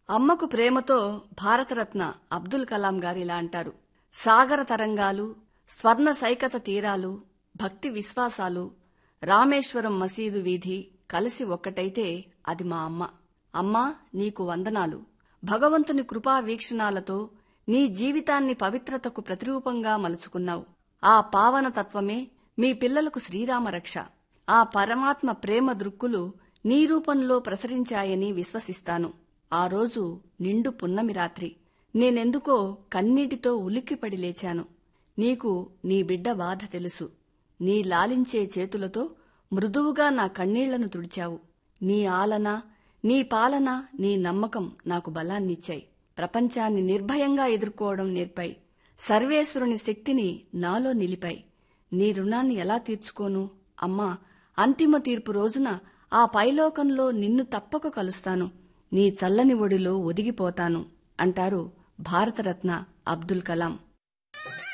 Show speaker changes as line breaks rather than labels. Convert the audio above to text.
అమ్మకు ప్రేమతో భారతరత్న అబ్దుల్ కలాం గారిలా అంటారు సాగర తరంగాలు స్వర్ణ సైకత తీరాలు భక్తి విశ్వాసాలు రామేశ్వరం మసీదు వీధి కలిసి ఒక్కటైతే అది మా అమ్మ అమ్మా నీకు వందనాలు భగవంతుని కృపా వీక్షణాలతో నీ జీవితాన్ని పవిత్రతకు ప్రతిరూపంగా మలుచుకున్నావు ఆ పావన తత్వమే మీ పిల్లలకు శ్రీరామ రక్ష ఆ పరమాత్మ ప్రేమ దృక్కులు నీ రూపంలో ప్రసరించాయని విశ్వసిస్తాను ఆ రోజు నిండు పున్నమి రాత్రి నేనెందుకో కన్నీటితో ఉలిక్కిపడి లేచాను నీకు నీ బిడ్డ బాధ తెలుసు నీ లాలించే చేతులతో మృదువుగా నా కన్నీళ్లను తుడిచావు నీ ఆలన నీ పాలన నీ నమ్మకం నాకు బలాన్నిచ్చాయి ప్రపంచాన్ని నిర్భయంగా ఎదుర్కోవడం నేర్పాయి సర్వేశ్వరుని శక్తిని నాలో నిలిపాయి నీ రుణాన్ని ఎలా తీర్చుకోను అమ్మా అంతిమ తీర్పు రోజున ఆ పైలోకంలో నిన్ను తప్పక కలుస్తాను నీ చల్లని ఒడిలో ఒదిగిపోతాను అంటారు భారతరత్న అబ్దుల్ కలాం